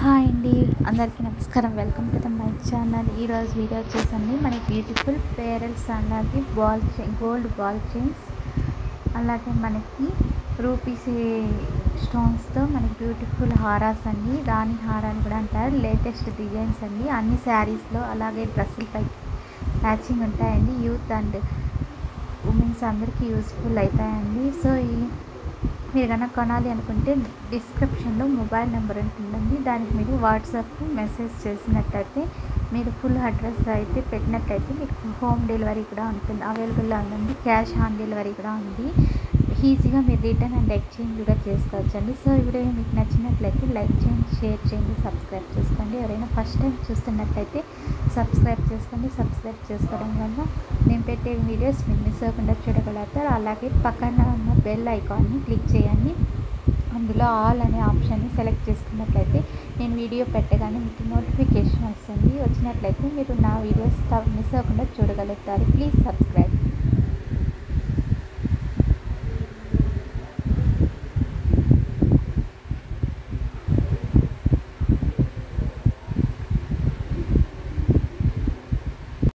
hi అండి అందరికీ నమస్కారం welcome to the my channel ఈరోజు వీడియో వచ్చేసండి మనకి బ్యూటిఫుల్ పేరల్స్ అలాగే ball chain gold ball chains అలాగే మనకి రూపీస్ స్టోన్స్తో మనకి బ్యూటిఫుల్ హారాస్ అండి రాణి హారాలు కూడా అంటారు లేటెస్ట్ డిజైన్స్ అండి అన్ని శారీస్లో అలాగే డ్రెస్సులపై మ్యాచింగ్ ఉంటాయండి యూత్ అండ్ ఉమెన్స్ అందరికీ యూస్ఫుల్ అవుతాయండి సో ఈ మీరు కనుక కొనాలి అనుకుంటే డిస్క్రిప్షన్లో మొబైల్ నెంబర్ ఉంటుందండి దానికి మీరు వాట్సాప్ మెసేజ్ చేసినట్టయితే మీరు ఫుల్ అడ్రస్ అయితే పెట్టినట్టయితే మీకు హోమ్ డెలివరీ కూడా ఉంటుంది అవైలబుల్లో ఉందండి క్యాష్ ఆన్ డెలివరీ కూడా ఉంది ఈజీగా మీరు రిటర్న్ అండ్ ఎక్స్చేంజ్ కూడా చేసుకోవచ్చు అండి సో ఈ వీడియో మీకు నచ్చినట్లయితే లైక్ చేయండి షేర్ చేయండి సబ్స్క్రైబ్ చేసుకోండి ఎవరైనా ఫస్ట్ టైం చూస్తున్నట్లయితే సబ్స్క్రైబ్ చేసుకోండి సబ్స్క్రైబ్ చేసుకోవడం వల్ల నేను పెట్టే వీడియోస్ మీరు మిస్ అవ్వకుండా చూడగలుగుతారు అలాగే పక్కన ఉన్న బెల్ ఐకాన్ని క్లిక్ చేయండి అందులో ఆల్ అనే ఆప్షన్ని సెలెక్ట్ చేసుకున్నట్లయితే నేను వీడియో పెట్టగానే మీకు నోటిఫికేషన్ వస్తుంది వచ్చినట్లయితే మీరు నా వీడియోస్ మిస్ అవ్వకుండా చూడగలుగుతారు ప్లీజ్ సబ్స్క్రైబ్